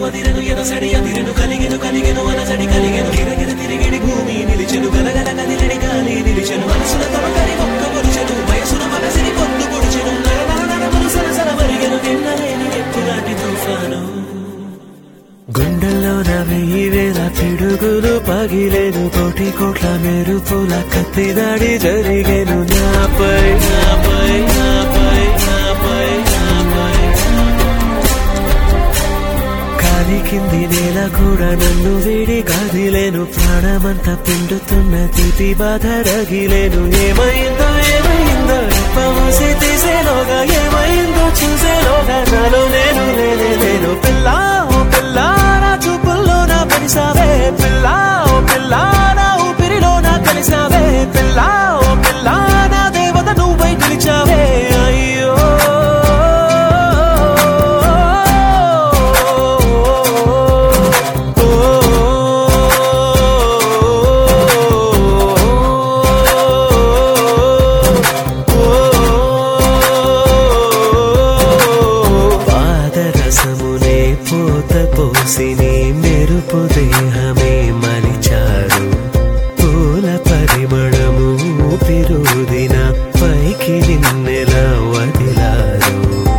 అదిరెను ఎనసడి అదిరెను కలిగెను కలిగెను అనసడి కలిగెను గిరగిర తిరిగిడి భూమి నిలిచెను గలగల కదిలిడి గాలి నిలిచెను మనసుల తమకరి ఒక్క పొడిచెను వయసున మనసిని పొద్దు పొడిచెను నరనరనరములు సరసర మరిగెను నిన్నలేని ఎప్పులాంటి తుఫాను గుండెల్లో వెయ్యి వేల పిడుగులు పగిలేను కోటి కోట్ల మెరుపుల కత్తి దాడి జరిగేను నాపై నాపై నాపై నాపై నాపై కాలి కింది నేల కూడా నన్ను వీడి కదిలేను ప్రాణమంతా పిండుతున్న తీపి బాధ రగిలేను ఏమైందో ఏమైందో ఎప్పమూసి తీసేలోగా ఏమైందో చూసేలోగా నాలో నేను లేనే లేను పిల్ల ఓ పిల్ల నా చూపుల్లో నా పరిసావే పిల్ల ఓ పిల్ల నా ఊపిరిలో నా కలిసావే పిల్ల ఓ పిల్ల నా దేవత నువ్వై నిలిచావే అయ్యో పాదరసమునే పూత పోసి నీ మెరుపు దేహమే మలిచారు పూల పరిమళము ఊపిరుదిన పైకి నిన్నెలా వదిలారు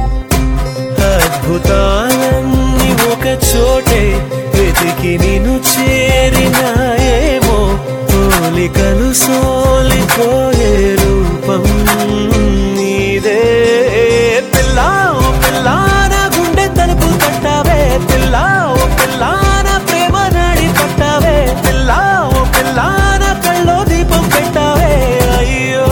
అద్భుతాలన్నీ ఒక చోటే వెతికి నిన్ను చేరినాయేమో పోలికలు సోలిపోయే రూపం నీదే పిల్ల ఓ పిల్ల నా గుండె తలుపు తట్టావే పిల్ల ఓ పిల్ల నా ప్రేమ నాడి పట్టావే పిల్ల ఓ పిల్ల నా కళ్ళో దీపం పెట్టావే అయ్యో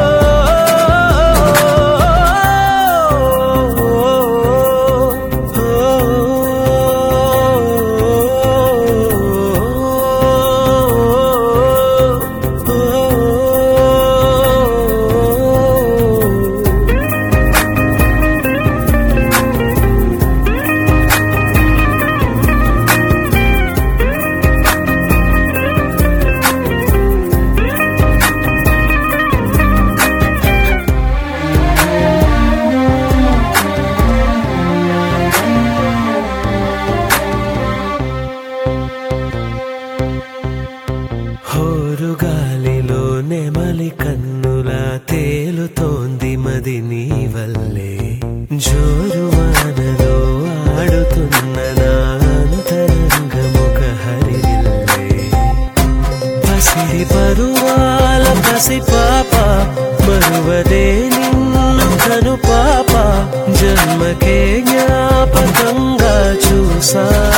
హోరుగాలిలో నెమలి కన్నులా తేలుతోంది మది నీ వల్లే జోరు వానలో ఆడుతున్న నా అంతరంగముఖ హరివిల్లే పసిడి పరువాల పసి పాప మరువదే నిన్ను కను పాప జన్మకే జ్ఞాపకంగా చూసా